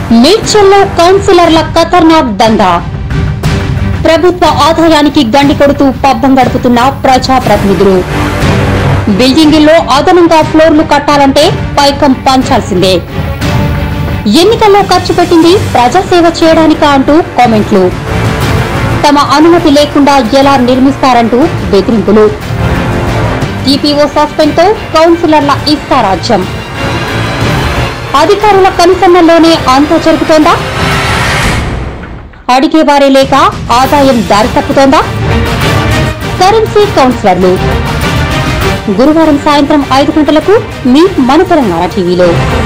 మేడ్చల్లో కౌన్సిలర్ల ఖతర్నాక్ దందా ప్రభుత్వ ఆదాయానికి గండి కొడుతూ పబ్బం గడుపుతున్న ప్రజాప్రతినిధులు బిల్డింగుల్లో అదనంగా ఫ్లోర్లు కట్టాలంటే పైకం పంచాల్సిందే ఎన్నికల్లో ఖర్చు పెట్టింది ప్రజాసేవ చేయడానికా అంటూ కామెంట్లు తమ అనుమతి లేకుండా ఎలా నిర్మిస్తారంటూ బెదిరింపులు టీపీఓ సస్పెండ్ తో కౌన్సిలర్ల ఇష్టారాజ్యం అధికారుల కనుసన్నల్లోనే అంతా జరుగుతోందా అడిగేవారే లేక ఆదాయం దారి తప్పుతోందా కరెన్సీ కౌన్సిలర్లు గురువారం సాయంత్రం ఐదు గంటలకు మీ మన తెలంగాణ టీవీలో